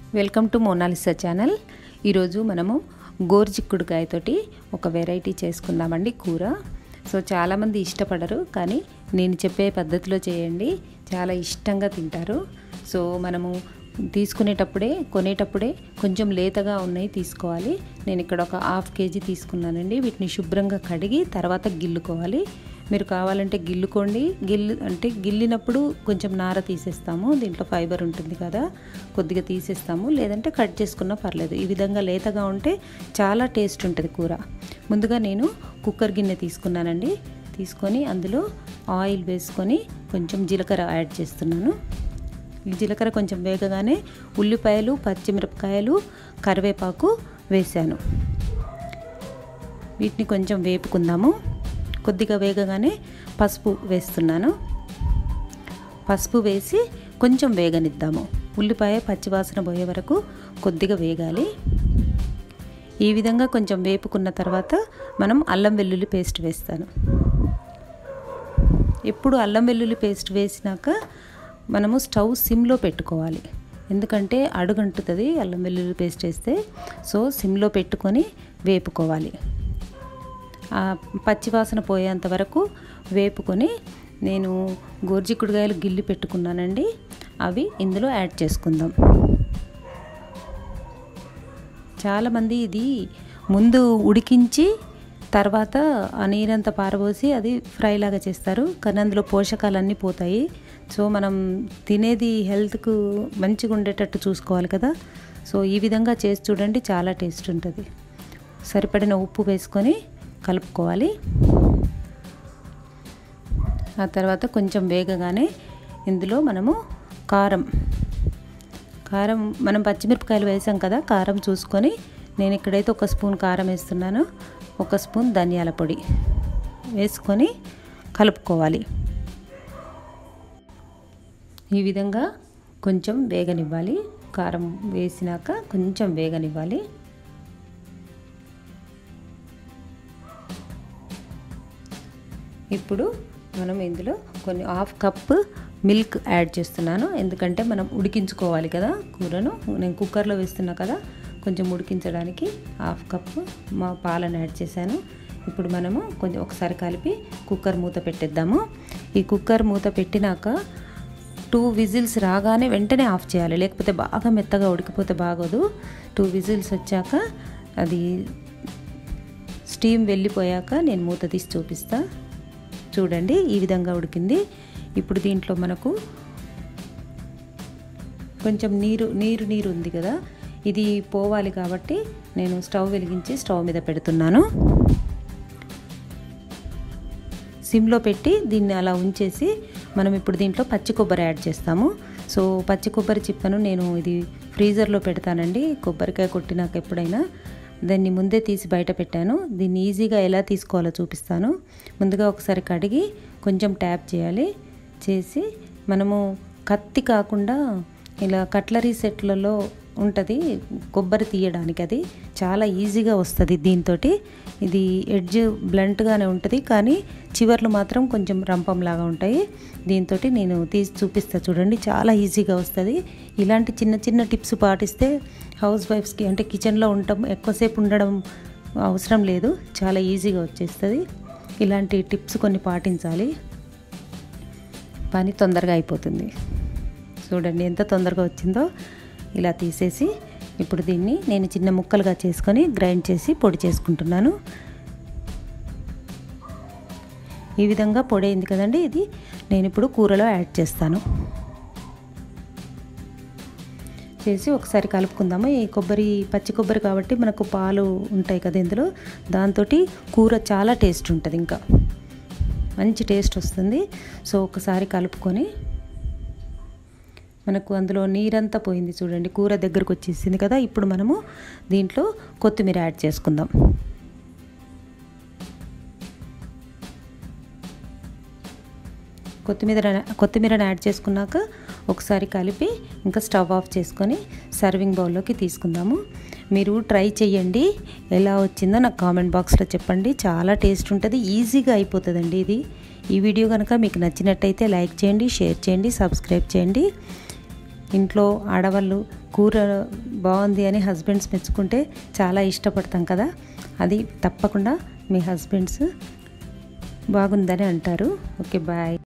welcome to Mona Lisa channel ఈరోజు మనము గోరుచిక్కుడుకాయతోటి ఒక వెరైటీ చేసుకుందామండి కూర సో చాలామంది ఇష్టపడరు కానీ నేను చెప్పే పద్ధతిలో చేయండి చాలా ఇష్టంగా తింటారు సో మనము తీసుకునేటప్పుడే కొనేటప్పుడే కొంచెం లేతగా ఉన్నాయి తీసుకోవాలి నేను ఇక్కడ ఒక హాఫ్ కేజీ తీసుకున్నానండి వీటిని శుభ్రంగా కడిగి తర్వాత గిల్లుకోవాలి మీరు కావాలంటే గిల్లుకోండి గిల్లు అంటే గిల్లినప్పుడు కొంచెం నార తీసేస్తాము దీంట్లో ఫైబర్ ఉంటుంది కదా కొద్దిగా తీసేస్తాము లేదంటే కట్ చేసుకున్నా పర్లేదు ఈ విధంగా లేతగా ఉంటే చాలా టేస్ట్ ఉంటుంది కూర ముందుగా నేను కుక్కర్ గిన్నె తీసుకున్నానండి తీసుకొని అందులో ఆయిల్ వేసుకొని కొంచెం జీలకర్ర యాడ్ చేస్తున్నాను ఈ జీలకర్ర కొంచెం వేగగానే ఉల్లిపాయలు పచ్చిమిరపకాయలు కరివేపాకు వేశాను వీటిని కొంచెం వేపుకుందాము కొద్దిగా వేగగానే పసుపు వేస్తున్నాను పసుపు వేసి కొంచెం వేగనిద్దాము ఉల్లిపాయ పచ్చివాసన పోయే వరకు కొద్దిగా వేగాలి ఈ విధంగా కొంచెం వేపుకున్న తర్వాత మనం అల్లం వెల్లుల్లి పేస్ట్ వేస్తాను ఎప్పుడు అల్లం వెల్లుల్లి పేస్ట్ వేసినాక మనము స్టవ్ సిమ్లో పెట్టుకోవాలి ఎందుకంటే అడుగంటుతుంది అల్లం వెల్లుల్లి పేస్ట్ వేస్తే సో సిమ్లో పెట్టుకొని వేపుకోవాలి పచ్చివాసన పోయేంత వరకు వేపుకొని నేను గోర్జిక్కుడుగాయలు గిల్లి పెట్టుకున్నానండి అవి ఇందులో యాడ్ చేసుకుందాం చాలామంది ఇది ముందు ఉడికించి తర్వాత ఆ నీరంతా పారబోసి అది ఫ్రై లాగా చేస్తారు కానీ అందులో పోషకాలన్నీ పోతాయి సో మనం తినేది హెల్త్కు మంచిగా ఉండేటట్టు చూసుకోవాలి కదా సో ఈ విధంగా చేసి చూడండి చాలా టేస్ట్ ఉంటుంది సరిపడిన ఉప్పు వేసుకొని కలుపుకోవాలి ఆ తర్వాత కొంచెం వేగగానే ఇందులో మనము కారం కారం మనం పచ్చిమిరపకాయలు వేసాం కదా కారం చూసుకొని నేను ఇక్కడైతే ఒక స్పూన్ కారం వేస్తున్నాను ఒక స్పూన్ ధనియాల పొడి వేసుకొని కలుపుకోవాలి ఈ విధంగా కొంచెం వేగనివ్వాలి కారం వేసినాక కొంచెం వేగనివ్వాలి ఇప్పుడు మనం ఇందులో కొన్ని హాఫ్ కప్ మిల్క్ యాడ్ చేస్తున్నాను ఎందుకంటే మనం ఉడికించుకోవాలి కదా కూరను నేను కుక్కర్లో వేస్తున్నా కదా కొంచెం ఉడికించడానికి హాఫ్ కప్ మా పాలను యాడ్ చేశాను ఇప్పుడు మనము కొంచెం ఒకసారి కలిపి కుక్కర్ మూత పెట్టేద్దాము ఈ కుక్కర్ మూత పెట్టినాక టూ విజిల్స్ రాగానే వెంటనే ఆఫ్ చేయాలి లేకపోతే బాగా మెత్తగా ఉడికిపోతే బాగోదు టూ విజిల్స్ వచ్చాక అది స్టీమ్ వెళ్ళిపోయాక నేను మూత తీసి చూపిస్తా చూడండి ఈ విధంగా ఉడికింది ఇప్పుడు దీంట్లో మనకు కొంచెం నీరు నీరు నీరు ఉంది కదా ఇది పోవాలి కాబట్టి నేను స్టవ్ వెలిగించి స్టవ్ మీద పెడుతున్నాను సిమ్లో పెట్టి దీన్ని అలా ఉంచేసి మనం ఇప్పుడు దీంట్లో పచ్చి కొబ్బరి యాడ్ చేస్తాము సో పచ్చి కొబ్బరి చిప్పను నేను ఇది ఫ్రీజర్లో పెడతానండి కొబ్బరికాయ కొట్టినాక ఎప్పుడైనా దాన్ని ముందే తీసి బయట పెట్టాను దీన్ని ఈజీగా ఎలా తీసుకోవాలో చూపిస్తాను ముందుగా ఒకసారి కడిగి కొంచెం ట్యాప్ చేయాలి చేసి మనము కత్తి కాకుండా ఇలా కట్లరీ సెట్లలో ఉంటుంది కొబ్బరి తీయడానికి అది చాలా ఈజీగా వస్తుంది దీంతో ఇది ఎడ్జ్ బ్లంట్గానే ఉంటుంది కానీ చివర్లు మాత్రం కొంచెం రంపంలాగా ఉంటాయి దీంతో నేను తీసి చూపిస్తా చూడండి చాలా ఈజీగా వస్తుంది ఇలాంటి చిన్న చిన్న టిప్స్ పాటిస్తే హౌస్ వైఫ్స్కి అంటే కిచెన్లో ఉండటం ఎక్కువసేపు ఉండడం అవసరం లేదు చాలా ఈజీగా వచ్చేస్తుంది ఇలాంటి టిప్స్ కొన్ని పాటించాలి పని తొందరగా అయిపోతుంది చూడండి ఎంత తొందరగా వచ్చిందో ఇలా తీసేసి ఇప్పుడు దీన్ని నేను చిన్న ముక్కలుగా చేసుకొని గ్రైండ్ చేసి పొడి చేసుకుంటున్నాను ఈ విధంగా పొడి అయింది కదండి ఇది నేను ఇప్పుడు కూరలో యాడ్ చేస్తాను చేసి ఒకసారి కలుపుకుందాము ఈ కొబ్బరి పచ్చి కొబ్బరి కాబట్టి మనకు పాలు ఉంటాయి కదా ఇందులో దాంతో కూర చాలా టేస్ట్ ఉంటుంది ఇంకా మంచి టేస్ట్ వస్తుంది సో ఒకసారి కలుపుకొని మనకు అందులో నీరంతా పోయింది చూడండి కూర దగ్గరకు వచ్చేసింది కదా ఇప్పుడు మనము దీంట్లో కొత్తిమీర యాడ్ చేసుకుందాం కొత్తిమీర కొత్తిమీరని యాడ్ చేసుకున్నాక ఒకసారి కలిపి ఇంకా స్టవ్ ఆఫ్ చేసుకొని సర్వింగ్ బౌల్లోకి తీసుకుందాము మీరు ట్రై చేయండి ఎలా వచ్చిందో నాకు కామెంట్ బాక్స్లో చెప్పండి చాలా టేస్ట్ ఉంటుంది ఈజీగా అయిపోతుందండి ఇది ఈ వీడియో కనుక మీకు నచ్చినట్టయితే లైక్ చేయండి షేర్ చేయండి సబ్స్క్రైబ్ చేయండి ఇంట్లో ఆడవాళ్ళు కూర బాగుంది అని హస్బెండ్స్ మెచ్చుకుంటే చాలా ఇష్టపడతాం కదా అది తప్పకుండా మీ హస్బెండ్స్ బాగుందని అంటారు ఓకే బాయ్